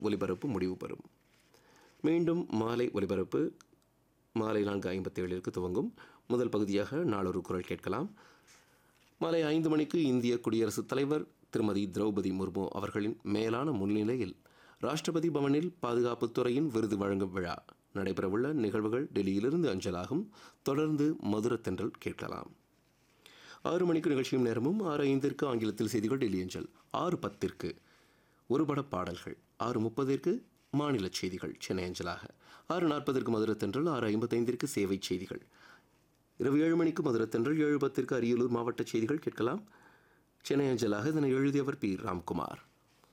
ஒலிபரப்பு முடிவு பெறும் மீண்டும் மாலை ஒலிபரப்பு மாலை நான்கு ஐம்பத்தி ஏழிற்கு துவங்கும் முதல் பகுதியாக நாளொரு குரல் கேட்கலாம் மாலை ஐந்து மணிக்கு இந்திய குடியரசுத் தலைவர் திருமதி திரௌபதி முர்மு அவர்களின் மேலான முன்னிலையில் ராஷ்டிரபதி பவனில் பாதுகாப்புத் துறையின் விருது வழங்கும் விழா நடைபெறவுள்ள நிகழ்வுகள் டெல்லியிலிருந்து அஞ்சலாகும் தொடர்ந்து மதுரத்தென்றல் கேட்கலாம் ஆறு மணிக்கு நிகழ்ச்சியும் நேரமும் ஆறு ஐந்திற்கு ஆங்கிலத்தில் செய்திகள் டெல்லி அஞ்சல் ஆறு பத்திற்கு ஒருபட பாடல்கள் ஆறு முப்பதிற்கு மாநில செய்திகள் சென்னை அஞ்சலாக ஆறு நாற்பதற்கு மதுரத்தென்றல் ஆறு ஐம்பத்தைந்திற்கு சேவை செய்திகள் இரவு ஏழு மணிக்கு மதுரத்தென்றல் ஏழு பத்திற்கு அரியலூர் மாவட்ட செய்திகள் கேட்கலாம் சென்னை அஞ்சலாக இதனை எழுதியவர் பி ராம்குமார்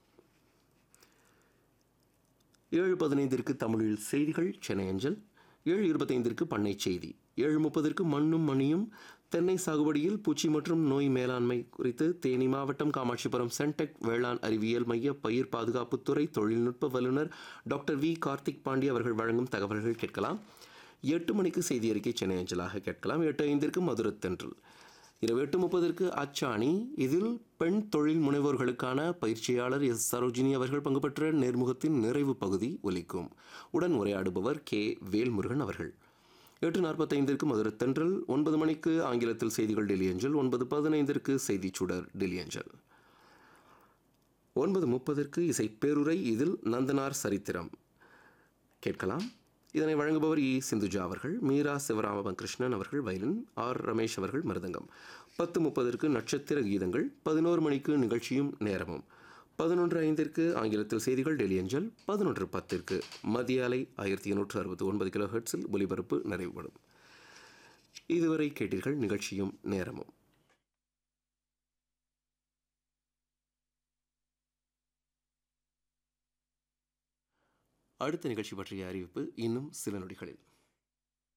ஏழு பதினைந்திற்கு தமிழில் செய்திகள் சென்னை அஞ்சல் ஏழு இருபத்தைந்திற்கு பண்ணை செய்தி ஏழு முப்பதற்கு மண்ணும் மணியும் தென்னை சாகுபடியில் பூச்சி மற்றும் நோய் மேலாண்மை குறித்து தேனி மாவட்டம் காமாட்சிபுரம் சென்டெக் வேளாண் அறிவியல் மைய பயிர் பாதுகாப்புத்துறை தொழில்நுட்ப வல்லுநர் டாக்டர் வி கார்த்திக் பாண்டி அவர்கள் வழங்கும் தகவல்கள் கேட்கலாம் எட்டு மணிக்கு செய்தி அறிக்கை சென்னை அஞ்சலாக கேட்கலாம் எட்டு ஐந்திற்கு மதுரத்தென்றல் இரவு எட்டு முப்பதற்கு அச்சாணி இதில் பெண் தொழில் முனைவோர்களுக்கான பயிற்சியாளர் எஸ் சரோஜினி அவர்கள் பங்கு பெற்ற நேர்முகத்தின் நிறைவு பகுதி ஒலிக்கும் உடன் உரையாடுபவர் கே வேல்முருகன் அவர்கள் எட்டு நாற்பத்தைந்திற்கு மதுரை தென்றல் ஒன்பது மணிக்கு ஆங்கிலத்தில் செய்திகள் டெல்லி அஞ்சல் ஒன்பது பதினைந்திற்கு செய்திச் சுடர் டெல்லி அஞ்சல் ஒன்பது முப்பதற்கு இசை பேருரை இதில் நந்தனார் சரித்திரம் கேட்கலாம் இதனை வழங்குபவர் இ சிந்துஜா அவர்கள் மீரா சிவராமகிருஷ்ணன் அவர்கள் வயலின் ஆர் ரமேஷ் அவர்கள் மிருதங்கம் பத்து முப்பதற்கு நட்சத்திர கீதங்கள் பதினோரு மணிக்கு நிகழ்ச்சியும் நேரமும் பதினொன்று ஐந்திற்கு ஆங்கிலத்தில் செய்திகள் டெல்லி அஞ்சல் பதினொன்று பத்திற்கு மத்திய அலை ஆயிரத்தி எண்ணூற்று அறுபத்தி ஒன்பது கிலோ ஹெர்ட்ஸில் ஒலிபரப்பு நிறைவுபடும் இதுவரை கேட்டீர்கள் நிகழ்ச்சியும் நேரமும் அடுத்த நிகழ்ச்சி பற்றிய அறிவிப்பு இன்னும் சில நொடிகளில்